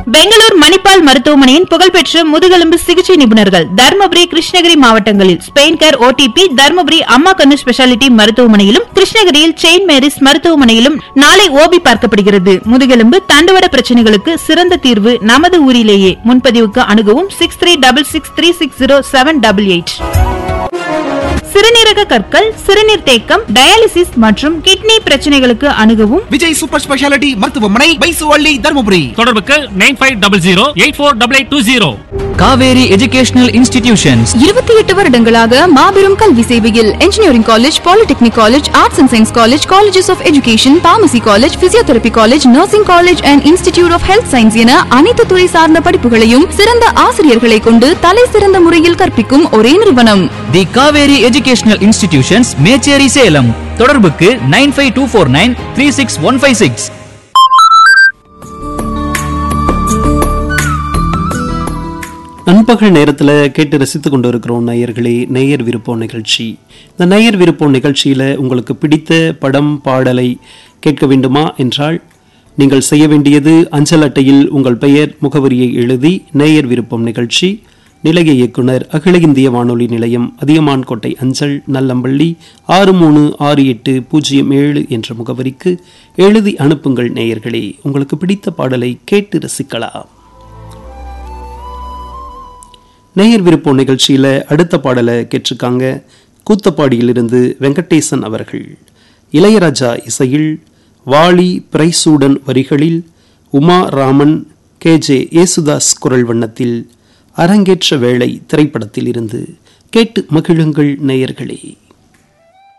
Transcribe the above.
பெங்களூர் மணிப்பால் மருத்துவமனையின் புகழ்பெற்ற முதுகெலும்பு சிகிச்சை நிபுணர்கள் தருமபுரி கிருஷ்ணகிரி மாவட்டங்களில் ஸ்பெயின் கேர் ஓடிபி தருமபுரி அம்மா கண்ணு ஸ்பெஷாலிட்டி மருத்துவமனையிலும் கிருஷ்ணகிரியில் செயின்ட் மேரிஸ் மருத்துவமனையிலும் நாளை ஓபி பார்க்கப்படுகிறது முதுகெலும்பு தண்டுவட பிரச்சனைகளுக்கு சிறந்த தீர்வு நமது ஊரிலேயே முன்பதிவுக்கு அணுகவும் six three double six three six zero seven double eight சிறுநீரக கற்கள் சிறுநீர் தேக்கம் டயாலிசிஸ் மற்றும் கிட்னி பிரச்சனைகளுக்கு அணுகவும் விஜய் சூப்பர் ஸ்பெஷாலிட்டி மருத்துவமனை பைசுவள்ளி தருமபுரி தொடர்புக்கு nine five double zero eight four double eight two zero Kaveri educational institutions இருபத்தி எட்டு வருடங்களாக மாபெரும் கல்வி சேவையில் engineering college polytechnic college arts and science college colleges of education pharmacy college physiotherapy college nursing college and institute of health science என அனைத்து துறை சார்ந்த படிப்புகளையும் சிறந்த ஆசிரியர்களை கொண்டு தலை சிறந்த முறையில் கற்பிக்கும் ஒரே நிறுவனம் the Kaveri educational institutions Mecheri Salem தொடர்புக்கு nine five two four nine three six one five six நண்பகல் நேரத்தில் கேட்டு ரசித்து கொண்டு இருக்கிறோம் நேயர்களே நேயர் விருப்பம் நிகழ்ச்சி இந்த நேயர் விருப்பம் நிகழ்ச்சியில் உங்களுக்கு பிடித்த படம் பாடலை கேட்க வேண்டுமா என்றால் நீங்கள் செய்ய வேண்டியது அஞ்சல் அட்டையில் உங்கள் பெயர் முகவரியை எழுதி நேயர் விருப்பம் நிகழ்ச்சி நிலைய இயக்குனர் அகில இந்திய வானொலி நிலையம் அதியமான்கோட்டை அஞ்சல் நல்லம்பள்ளி ஆறு மூணு ஆறு எட்டு பூஜ்ஜியம் ஏழு என்ற முகவரிக்கு எழுதி அனுப்புங்கள் நேயர்களே உங்களுக்கு பிடித்த பாடலை கேட்டு ரசிக்கலாம் நேயர் விருப்பம் நிகழ்ச்சியில் அடுத்த பாடலை கேட்டிருக்காங்க கூத்தப்பாடியிலிருந்து வெங்கடேசன் அவர்கள் இளையராஜா இசையில் வாலி பிரைசூடன் வரிகளில் உமா ராமன் கே ஜே ஏசுதாஸ் குரல் வண்ணத்தில் அரங்கேற்ற வேளை திரைப்படத்தில் இருந்து கேட்டு மகிழுங்கள் நேயர்களே